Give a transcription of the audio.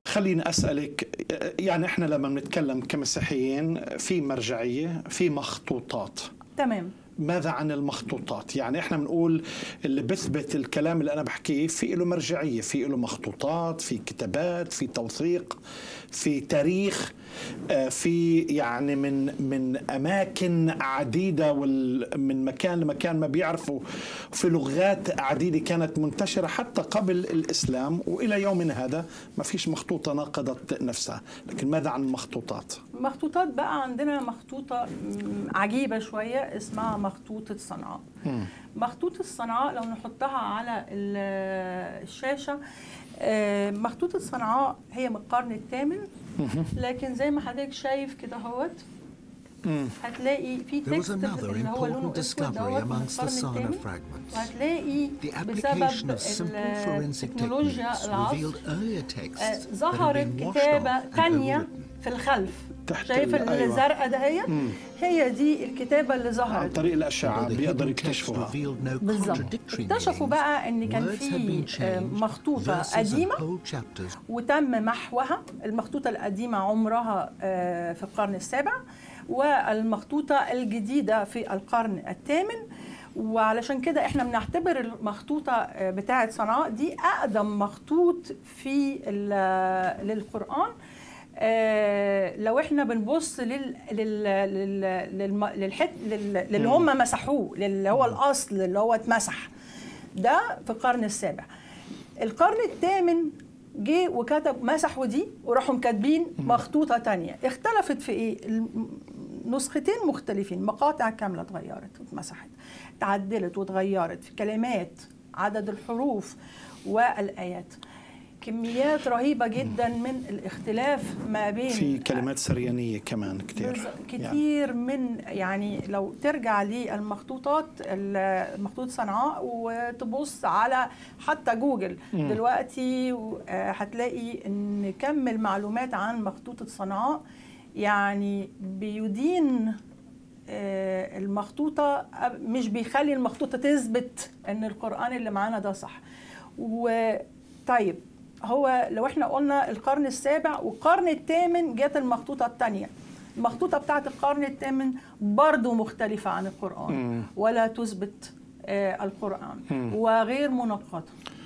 خليني اسالك يعني احنا لما بنتكلم كمسيحيين في مرجعيه في مخطوطات تمام ماذا عن المخطوطات يعني احنا بنقول اللي بثبت الكلام اللي انا بحكيه في له مرجعيه في له مخطوطات في كتابات في توثيق في تاريخ آه، في يعني من من اماكن عديده من مكان لمكان ما بيعرفوا في لغات عديده كانت منتشره حتى قبل الاسلام والى يومنا هذا ما فيش مخطوطه ناقضت نفسها لكن ماذا عن المخطوطات مخطوطات بقى عندنا مخطوطه عجيبه شويه اسمها مخطوطه صنعاء مخطوطه صنعاء لو نحطها على الشاشه آه، مخطوطة صنعاء هي من القرن الثامن لكن زي ما حضرتك شايف كده اهوت هتلاقي في تكست اللي هو لونه اسود دوت من القرن الثامن وهتلاقي بسبب التكنولوجيا العصر آه، ظهرت كتابة ثانية في الخلف شايف أيوة. الزرقاء دهيت هي دي الكتابه اللي ظهرت عن طريق الاشعه بيقدر يكتشفوها بالظبط اكتشفوا بقى ان كان في آه، مخطوطه قديمه وتم محوها المخطوطه القديمه عمرها آه، في القرن السابع والمخطوطه الجديده في القرن الثامن وعلشان كده احنا بنعتبر المخطوطه آه، بتاعه صنعاء دي اقدم مخطوط في للقران آه لو احنا بنبص لل لل لل للحت للي هم مسحوه اللي هو الاصل اللي هو اتمسح ده في القرن السابع القرن الثامن جه وكتب مسحوا دي وراحوا كاتبين مخطوطه تانية اختلفت في ايه نسختين مختلفين مقاطع كامله اتغيرت واتمسحت تعدلت واتغيرت في كلمات عدد الحروف والايات كميات رهيبه جدا من الاختلاف ما بين في كلمات سريانيه كمان كثير كثير يعني. من يعني لو ترجع للمخطوطات مخطوط صنعاء وتبص على حتى جوجل م. دلوقتي هتلاقي ان كم المعلومات عن مخطوطه صنعاء يعني بيدين المخطوطه مش بيخلي المخطوطه تثبت ان القران اللي معانا ده صح وطيب هو لو احنا قلنا القرن السابع والقرن الثامن جت المخطوطه الثانيه المخطوطه بتاعت القرن الثامن برضو مختلفه عن القران ولا تثبت آه القران وغير منقطه